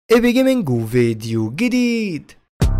ايبي جيمنج وفيديو جديد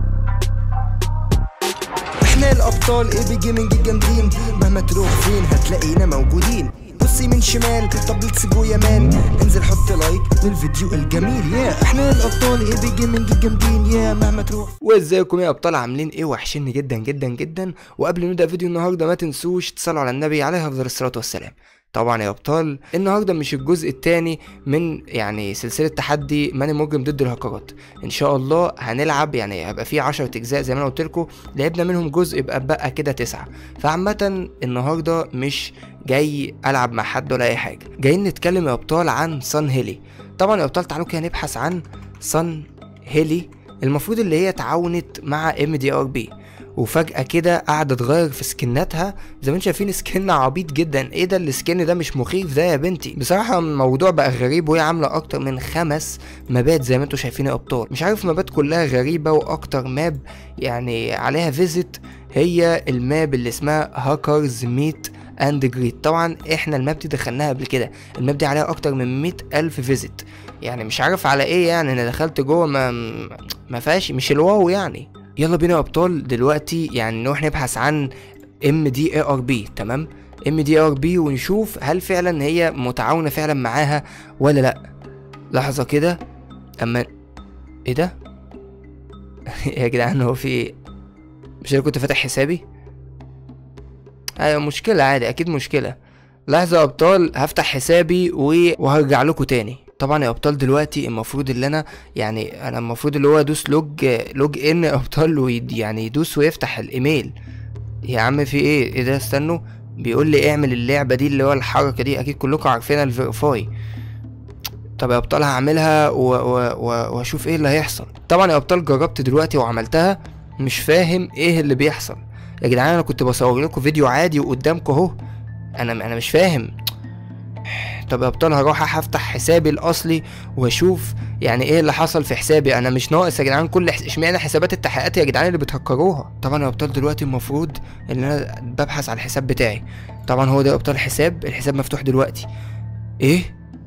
احنا الابطال اي بي جيمنج الجامدين مهما تروح فين هتلاقينا موجودين بص يمين شمال طب ليتس جو يا مان انزل حط لايك للفيديو الجميل يا احنا الابطال اي بي جيمنج الجامدين يا مهما تروح وازيكم يا ابطال عاملين ايه وحشني جدا جدا جدا وقبل ما نبدا فيديو النهارده ما تنسوش تصلوا على النبي عليه افضل الصلاه والسلام طبعا يا ابطال النهارده مش الجزء الثاني من يعني سلسله تحدي ماني مجرم ضد الهكرات ان شاء الله هنلعب يعني هيبقى فيه 10 اجزاء زي ما انا قلت لكم لعبنا منهم جزء يبقى بقى كده تسعة فعامه النهارده مش جاي العب مع حد ولا اي حاجه جايين نتكلم يا ابطال عن صن هيلي طبعا يا ابطال تعالوا كده نبحث عن صن هيلي المفروض اللي هي تعاونت مع ام دي ار بي وفجأة كده قاعدة تغير في سكناتها زي ما انتم شايفين سكن عبيط جدا ايه ده السكن ده مش مخيف ده يا بنتي بصراحة الموضوع بقى غريب وهي عاملة اكتر من خمس مابات زي ما انتم شايفين يا ابطال مش عارف مابات كلها غريبة واكتر ماب يعني عليها فيزيت هي الماب اللي اسمها هاكرز ميت اند جريت طبعا احنا الماب دي دخلناها قبل كده الماب دي عليها اكتر من مئة الف فيزيت يعني مش عارف على ايه يعني انا دخلت جوه ما ما فيهاش مش الواو يعني يلا بينا يا ابطال دلوقتي يعني نروح نبحث عن ام دي اي ار بي تمام ام دي ار بي ونشوف هل فعلا هي متعاونه فعلا معاها ولا لا لحظه كده اما ايه ده يا جدعان هو في ايه مش انا كنت فاتح حسابي ايوه مشكله عادي اكيد مشكله لحظه يا ابطال هفتح حسابي و- وهرجع لكم تاني طبعا يا ابطال دلوقتي المفروض اللي انا يعني انا المفروض اللي هو ادوس لوج لوج ان يا ابطال ويد- يعني يدوس ويفتح الايميل يا عم في ايه ايه ده استنوا بيقول لي اعمل اللعبه دي اللي هو الحركه دي اكيد كلكم عارفينها الفيريفاي طب يا ابطال هعملها و- و- و- واشوف ايه اللي هيحصل طبعا يا ابطال جربت دلوقتي وعملتها مش فاهم ايه اللي بيحصل يا جدعان انا كنت بصور لكم فيديو عادي وقدامكم اهو انا انا مش فاهم طب يا ابطال هروح هفتح حسابي الاصلي واشوف يعني ايه اللي حصل في حسابي انا مش ناقص يا جدعان كل حس... اشمعنى حسابات التحقيقات يا جدعان اللي بتهكروها طبعا يا ابطال دلوقتي المفروض ان انا ببحث على الحساب بتاعي طبعا هو ده يا ابطال الحساب الحساب مفتوح دلوقتي ايه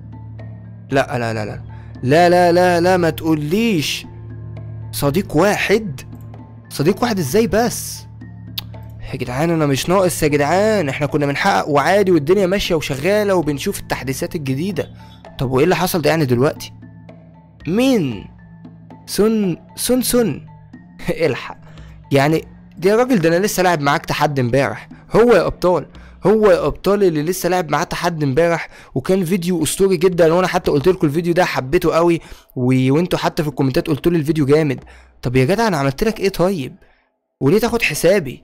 لا لا لا لا لا لا لا لا ما تقوليش صديق واحد صديق واحد ازاي بس يا جدعان انا مش ناقص يا جدعان احنا كنا بنحقق وعادي والدنيا ماشيه وشغاله وبنشوف التحديثات الجديده طب وايه اللي حصل ده يعني دلوقتي مين سن سن سن الحق يعني دي يا راجل ده انا لسه لاعب معاك تحدي امبارح هو يا ابطال هو يا ابطال اللي لسه لاعب معاه تحدي امبارح وكان فيديو اسطوري جدا وانا حتى قلت لكم الفيديو ده حبيته قوي و... وانتوا حتى في الكومنتات قلتوا لي الفيديو جامد طب يا جدع انا عملت لك ايه طيب وليه تاخد حسابي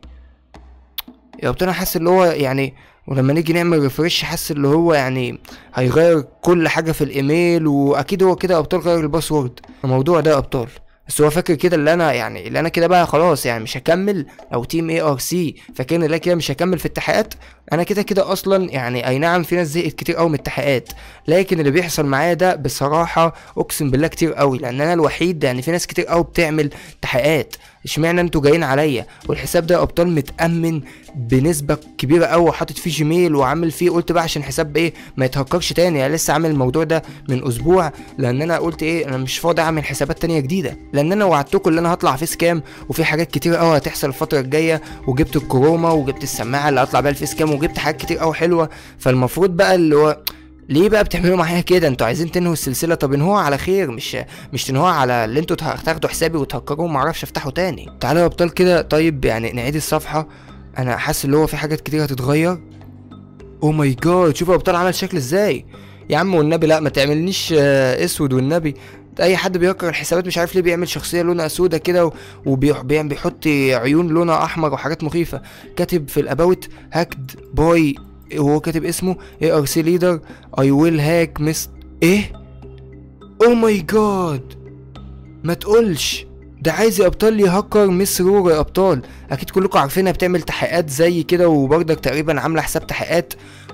يا ابطال انا حاسس اللي هو يعني ولما نيجي نعمل ريفرش حاسس اللي هو يعني هيغير كل حاجه في الايميل واكيد هو كده يا ابطال غير الباسورد الموضوع ده يا ابطال بس هو فاكر كده اللي انا يعني اللي انا كده بقى خلاص يعني مش هكمل او تيم اي ار سي فاكرني اللي أنا كده مش هكمل في التحقيقات انا كده كده اصلا يعني اي نعم في ناس زهقت كتير قوي من التحقيقات لكن اللي بيحصل معايا ده بصراحه اقسم بالله كتير قوي لان انا الوحيد يعني في ناس كتير قوي بتعمل تحقيقات اشمعنى انتوا جايين عليا والحساب ده يا ابطال متامن بنسبه كبيره قوي وحاطط فيه جيميل وعامل فيه قلت بقى عشان حساب ايه ما يتهكرش تاني يعني لسه عامل الموضوع ده من اسبوع لان انا قلت ايه انا مش فاضي اعمل حسابات تانية جديده لان انا وعدتكم ان انا هطلع فيس كام وفي حاجات كتير قوي هتحصل الفتره الجايه وجبت الكروما وجبت السماعه اللي هطلع بيها الفيس كام وجبت حاجات كتير قوي حلوه فالمفروض بقى اللي هو ليه بقى بتعملوا معايا كده انتوا عايزين تنهوا السلسله طب انهوها على خير مش مش تنهوها على اللي انتوا ته- تاخدوا حسابي وتهكروه ومعرفش افتحه تاني تعالوا يا ابطال كده طيب يعني نعيد الصفحه انا حاسس اللي هو في حاجات كتير هتتغير او ماي جاد شوفوا يا ابطال عمل شكل ازاي يا عم والنبي لا ما تعملنيش آه، اسود والنبي اي حد بيهكر الحسابات مش عارف ليه بيعمل شخصيه لونها سودا كده وبيحط عيون لونها احمر وحاجات مخيفه كاتب في الاباوت هاكد باي وهو كاتب اسمه اي ار سي ليدر اي ويل هاك مس ايه او ماي جاد ما تقولش ده عايز يا ابطال يهكر مس رورا يا ابطال اكيد كلكم عارفينها بتعمل تحقيقات زي كده وبرضك تقريبا عامله حساب تحقيقات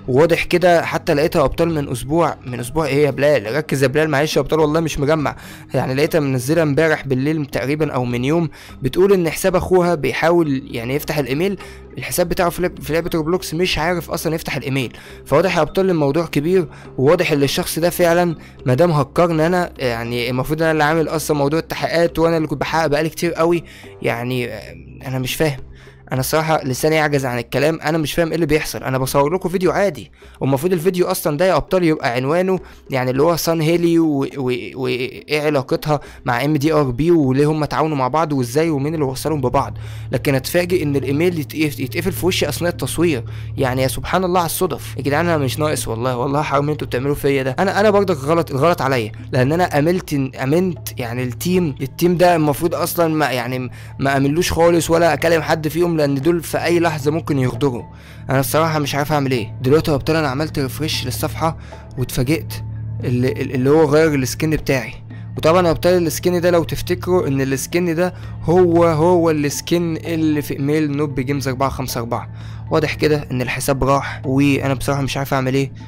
وواضح كده حتى لقيتها ابطال من اسبوع من اسبوع ايه يا بلال ركز يا بلال معلش يا ابطال والله مش مجمع يعني لقيتها منزله امبارح بالليل تقريبا او من يوم بتقول ان حساب اخوها بيحاول يعني يفتح الايميل الحساب بتاعه في لعب- في لعبه روبلوكس مش عارف اصلا يفتح الايميل فواضح يا ابطال الموضوع كبير وواضح ان الشخص ده فعلا ما دام هكرني انا يعني المفروض انا اللي عامل اصلا موضوع التحقيقات وانا اللي كنت بحقق بقالي كتير قوي يعني آه، انا مش فاهم انا الصراحه لساني يعجز عن الكلام انا مش فاهم ايه اللي بيحصل انا بصور لكم فيديو عادي والمفروض الفيديو اصلا ده يا ابطال يبقى عنوانه يعني اللي هو سان هيلي وايه و... و... إيه علاقتها مع ام دي ار بي وليه هم تعاونوا مع بعض وازاي ومين اللي وصلهم ببعض لكن اتفاجئ ان الايميل يتقف- يتقفل في وشي اثناء التصوير يعني يا سبحان الله على الصدف يا جدعان انا مش ناقص والله والله حرام انتوا بتعملوا فيا ده انا انا برضك غلط الغلط عليا لان انا املت امنت يعني التيم التيم ده المفروض اصلا ما يعني ما املوش خالص ولا اكلم حد فيهم لان دول في اي لحظه ممكن يغدروا انا الصراحه مش عارف اعمل ايه دلوقتي يا ابطال انا عملت ريفرش للصفحه واتفاجئت اللي, اللي هو غير السكن بتاعي وطبعا يا ابطال السكن ده لو تفتكروا ان السكن ده هو هو السكن اللي في ايميل نوب جيمز 454 واضح كده ان الحساب راح وانا بصراحه مش عارف اعمل ايه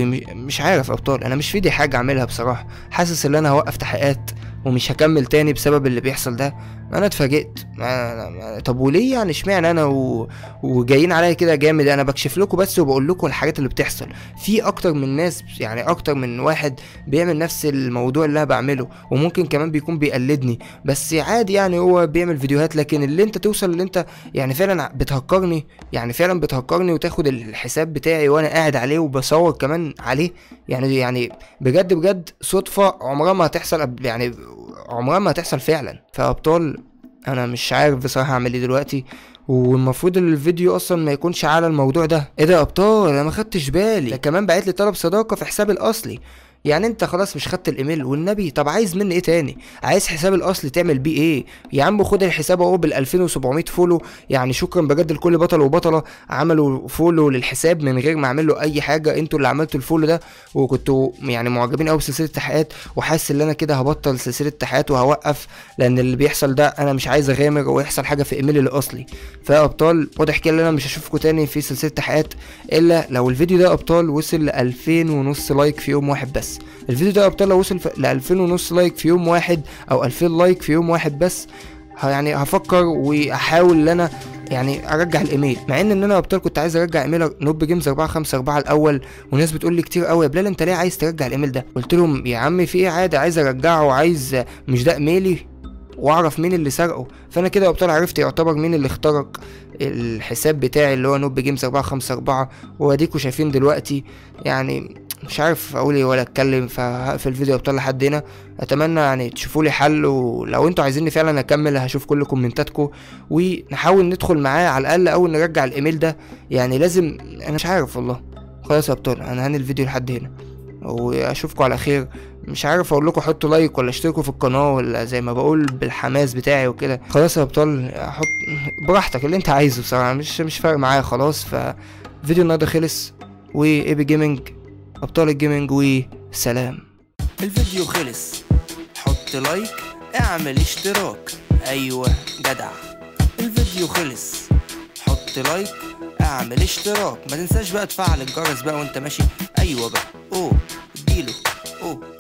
ومش عارف يا ابطال انا مش في ايدي حاجه اعملها بصراحه حاسس ان انا هوقف تحقيقات ومش هكمل تاني بسبب اللي بيحصل ده انا اتفاجئت ما- ما- طب وليه يعني اشمعنى انا و... وجايين عليا كده جامد انا بكشف لكم بس وبقول لكم الحاجات اللي بتحصل في اكتر من ناس يعني اكتر من واحد بيعمل نفس الموضوع اللي انا بعمله وممكن كمان بيكون بيقلدني بس عادي يعني هو بيعمل فيديوهات لكن اللي انت توصل اللي انت يعني فعلا بتهكرني يعني فعلا بتهكرني وتاخد الحساب بتاعي وانا قاعد عليه وبصور كمان عليه يعني يعني بجد بجد صدفة عمرها ما هتحصل قبل- يعني عمرها ما هتحصل فعلا فابطال انا مش عارف بصراحة اعمل ايه دلوقتي والمفروض الفيديو اصلا ما يكونش على الموضوع ده ايه ده يا ابطال انا ما خدتش بالي ده كمان بعت لي طلب صداقة في حسابي الاصلي يعني انت خلاص مش خدت الايميل والنبي طب عايز مني ايه تاني عايز حساب الاصلي تعمل بيه ايه يا عم خد الحساب اهو بال 2700 فولو يعني شكرا بجد لكل بطل وبطله عملوا فولو للحساب من غير ما اعمل له اي حاجه انتوا اللي عملتوا الفولو ده وكنتوا يعني معجبين قوي بسلسله التحقيقات وحاسس ان انا كده هبطل سلسله التحقيقات وهوقف لان اللي بيحصل ده انا مش عايز اغامر ويحصل حاجه في ايميلي الاصلي فيا ابطال واضح كده ان انا مش هشوفكم تاني في سلسله تحقيقات الا لو الفيديو ده يا ابطال وصل ل 2000 ونص لايك في يوم واحد بس الفيديو ده يا ابطال لو وصل ل 2000 ونص لايك في يوم واحد او 2000 لايك في يوم واحد بس ه- يعني هفكر واحاول ان انا يعني ارجع الايميل مع ان ان انا يا ابطال كنت عايز ارجع ايميل نوب جيمز 454 الاول وناس بتقول لي كتير قوي يا بلال انت ليه عايز ترجع الايميل ده قلت لهم يا عم في ايه عادي عايز ارجعه عايز مش ده ايميلي واعرف مين اللي سرقه فانا كده يا ابطال عرفت يعتبر مين اللي اخترق الحساب بتاعي اللي هو نوب جيمز 454 واديكوا شايفين دلوقتي يعني مش عارف اقول ايه ولا اتكلم فهقفل الفيديو يا ابطال لحد هنا اتمنى يعني تشوفوا لي حل ولو انتوا عايزيني فعلا اكمل هشوف كل كومنتاتكم ونحاول ندخل معاه على الاقل اول نرجع الايميل ده يعني لازم انا مش عارف والله خلاص يا ابطال انا هنهي الفيديو لحد هنا واشوفكم على خير مش عارف اقول لكم حطوا لايك ولا اشتركوا في القناه ولا زي ما بقول بالحماس بتاعي وكده خلاص يا ابطال حط براحتك اللي انت عايزه بصراحه مش مش فارق معايا خلاص ففيديو النهارده خلص واي بي جيمنج ابطال الجيمنج وسلام الفيديو خلص حط لايك اعمل اشتراك ايوه جدع الفيديو خلص حط لايك اعمل اشتراك ما تنساش بقى تفعل الجرس بقى وانت ماشي ايوه بقى اوه اديله اوه